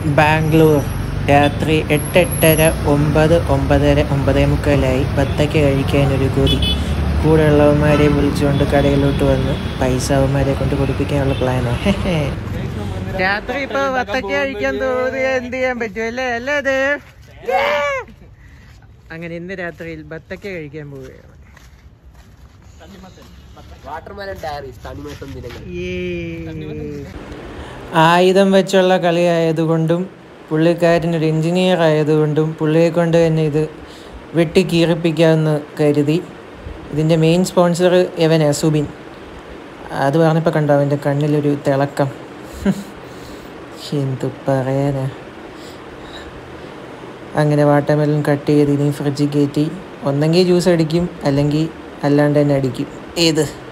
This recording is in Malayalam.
ബാംഗ്ലൂർ രാത്രി എട്ട് എട്ടര ഒമ്പത് ഒമ്പതര ഒമ്പതേ മുക്കാലായി ബത്തക്ക കഴിക്കാനൊരു കൊതി കൂടെയുള്ളവന്മാരെ വിളിച്ചുകൊണ്ട് കടയിലോട്ട് വന്ന് പൈസ അവന്മാരെ കൊണ്ട് കൊടുപ്പിക്കാനുള്ള പ്ലാനോ രാത്രി ഇപ്പൊ ബത്തക്ക കഴിക്കാൻ തോന്നിയ എന്ത് ചെയ്യാൻ പറ്റും അല്ലേ അല്ലേ അത് അങ്ങനെ ഇന്ന് രാത്രിയിൽ ബത്തക്ക കഴിക്കാൻ പോവുകയാണ് വാട്ടർമെലൻ ഡയറീസ് തണിമത്തം ദിനങ്ങൾ ആയുധം വെച്ചുള്ള കളി ആയതുകൊണ്ടും പുള്ളിക്കാരനൊരു എഞ്ചിനീയർ ആയതുകൊണ്ടും പുള്ളിയെ കൊണ്ട് തന്നെ ഇത് വെട്ടി കീറിപ്പിക്കാമെന്ന് കരുതി ഇതിൻ്റെ മെയിൻ സ്പോൺസർ എവനാ സുബിൻ അത് പറഞ്ഞപ്പോൾ കണ്ടോ അവൻ്റെ കണ്ണിലൊരു തിളക്കം എന്തു പറയാനാ അങ്ങനെ വാട്ടർമെലൻ കട്ട് ചെയ്ത് ഇനി ഫ്രിഡ്ജിൽ കയറ്റി ഒന്നെങ്കിൽ ജ്യൂസ് അടിക്കും അല്ലെങ്കിൽ അല്ലാണ്ട് തന്നെ അടിക്കും ഏത്